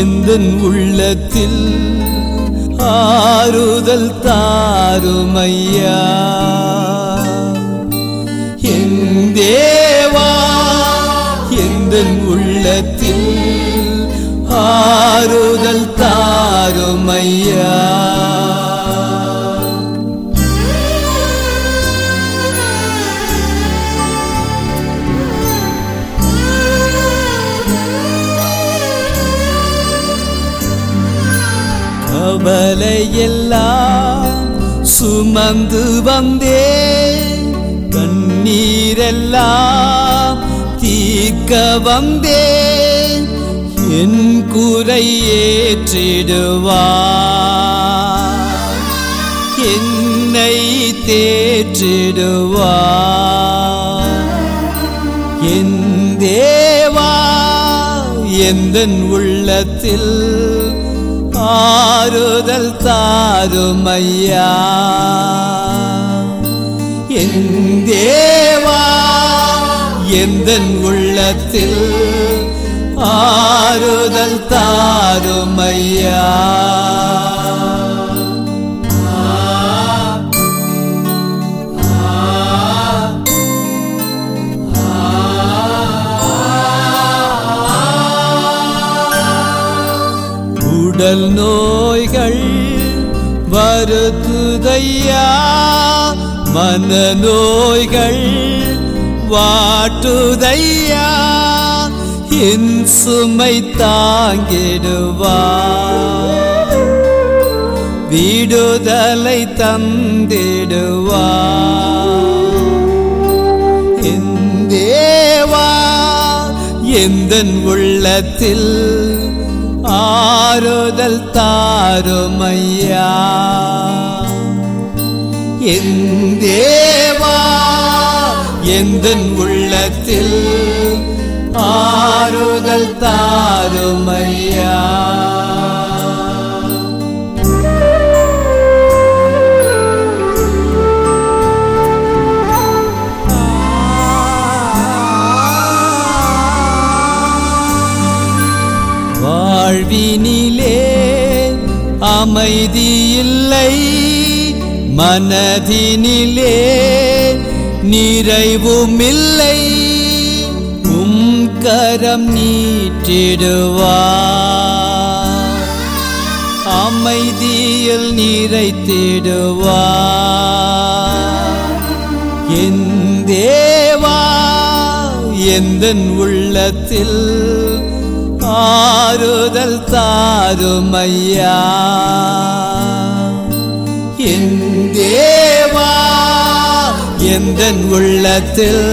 எந்த உள்ளத்தில் ஆறுதல் தாருமையா என் தேவா எந்த உள்ளத்தில் ஆறுதல் தாருமையா கவலையெல்லாம் சுமந்து வந்தே கண்ணீரெல்லாம் தீர்க்க வந்தே என் குறை ஏற்றிடுவார் என்னை தேற்றிடுவார் என் தேவா எந்த உள்ளத்தில் ஆறுதல் தாருமையா என் தேவா எந்த உள்ளத்தில் ஆறுதல் தாருமையா உடல் நோய்கள் வருத்துதையா மன நோய்கள் வாட்டுதையா என் சுமை தாங்கிடுவா விடுதலை தந்திடுவா என் தேவா எந்த உள்ளத்தில் ஆறுதல் தாருமையா என் தேவா எந்த உள்ளத்தில் ஆறுதல் தாருமையா வாழ்வினிலே அமைதி இல்லை மனதினிலே நிறைவும் இல்லை உம் கரம் நீட்டிடுவா அமைதியில் நிறைத்திடுவா என் தேவா எந்த உள்ளத்தில் ஆறுதல் தாருமையா என் தேவா எந்த உள்ளத்தில்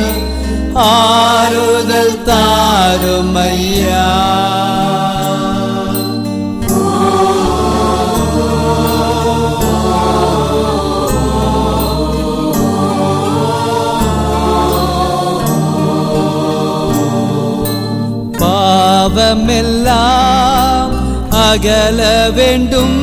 ஆறுதல் தாருமையா பாவமெல்லாம் அகல வேண்டும்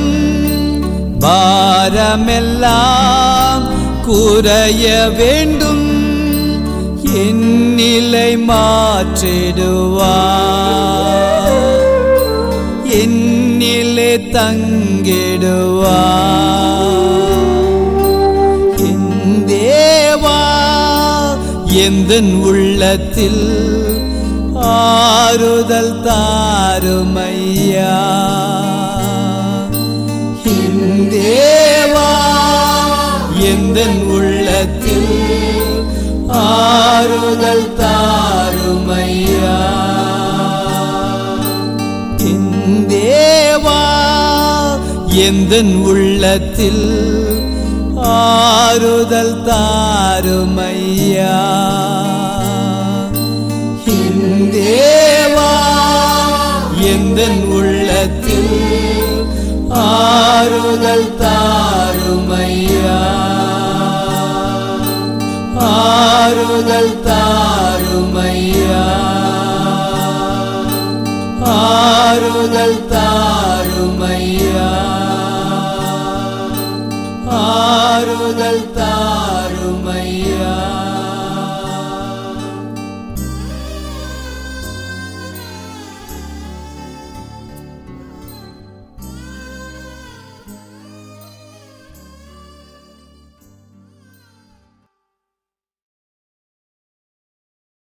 பாரமெல்லாம் குறைய வேண்டும் என் நிலை மாற்றிடுவா என் நிலை தங்கிடுவா என் தேவா எந்த உள்ளத்தில் ஆறுதல் தாருமையா என் தேவா எந்த உள்ளத்தில் ஆறுதல் தாருமையா என் தேவா எந்த உள்ளத்தில் ஆறுதல் தாருமையா என் தேவா எந்த உள்ளத்தில் ஆறுதல் தாருமையா ஆறுதல் தாருமையா ஆறுதல் தாருமையா ஆறுதல் தாருமையா